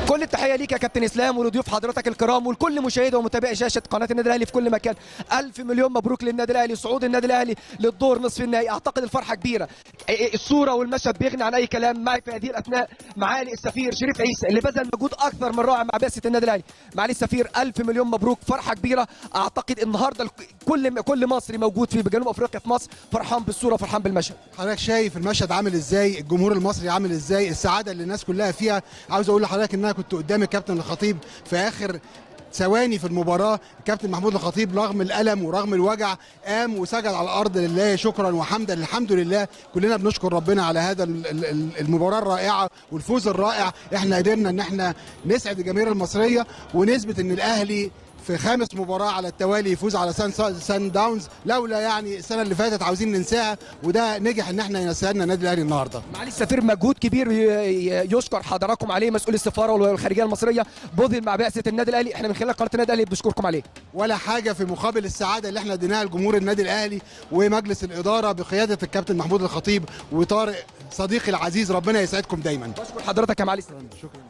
كل التحيه ليك يا كابتن اسلام ولضيوف حضرتك الكرام ولكل مشاهدي ومتابعي شاشه قناه النادي الاهلي في كل مكان الف مليون مبروك للنادي الاهلي صعود النادي الاهلي للدور نصف النهائي اعتقد الفرحه كبيره الصوره والمشهد بيغني عن اي كلام معي في هذه الاثناء معالي السفير شريف عيسى اللي بذل مجهود اكثر من رائع مع بعثه النادي الاهلي معالي السفير الف مليون مبروك فرحه كبيره اعتقد النهارده كل كل مصري موجود في جنوب افريقيا في مصر فرحان بالصوره فرحان بالمشهد حضرتك شايف المشهد عامل ازاي الجمهور المصري عامل ازاي السعاده اللي الناس كلها فيها عاوز اقول لحضرتك ان انا كنت قدام الكابتن الخطيب في اخر ثواني في المباراه الكابتن محمود الخطيب رغم الالم ورغم الوجع قام وسجد على الارض لله شكرا وحمدا الحمد لله كلنا بنشكر ربنا على هذا ال- ال- المباراه الرائعه والفوز الرائع احنا قدرنا ان احنا نسعد الجماهير المصريه ونثبت ان الاهلي في خامس مباراة على التوالي يفوز على سان سان داونز لولا يعني السنة اللي فاتت عاوزين ننساها وده نجح ان احنا ينسينا النادي الاهلي النهارده. معالي السفير مجهود كبير ي- ي- يشكر حضراتكم عليه مسؤول السفاره والخارجيه المصريه بذل مع بعثه النادي الاهلي احنا من خلال قناه النادي الاهلي بنشكركم عليه ولا حاجة في مقابل السعادة اللي احنا اديناها لجمهور النادي الاهلي ومجلس الإدارة بقيادة الكابتن محمود الخطيب وطارق صديقي العزيز ربنا يسعدكم دايما. بشكر حضرتك يا معالي شكرا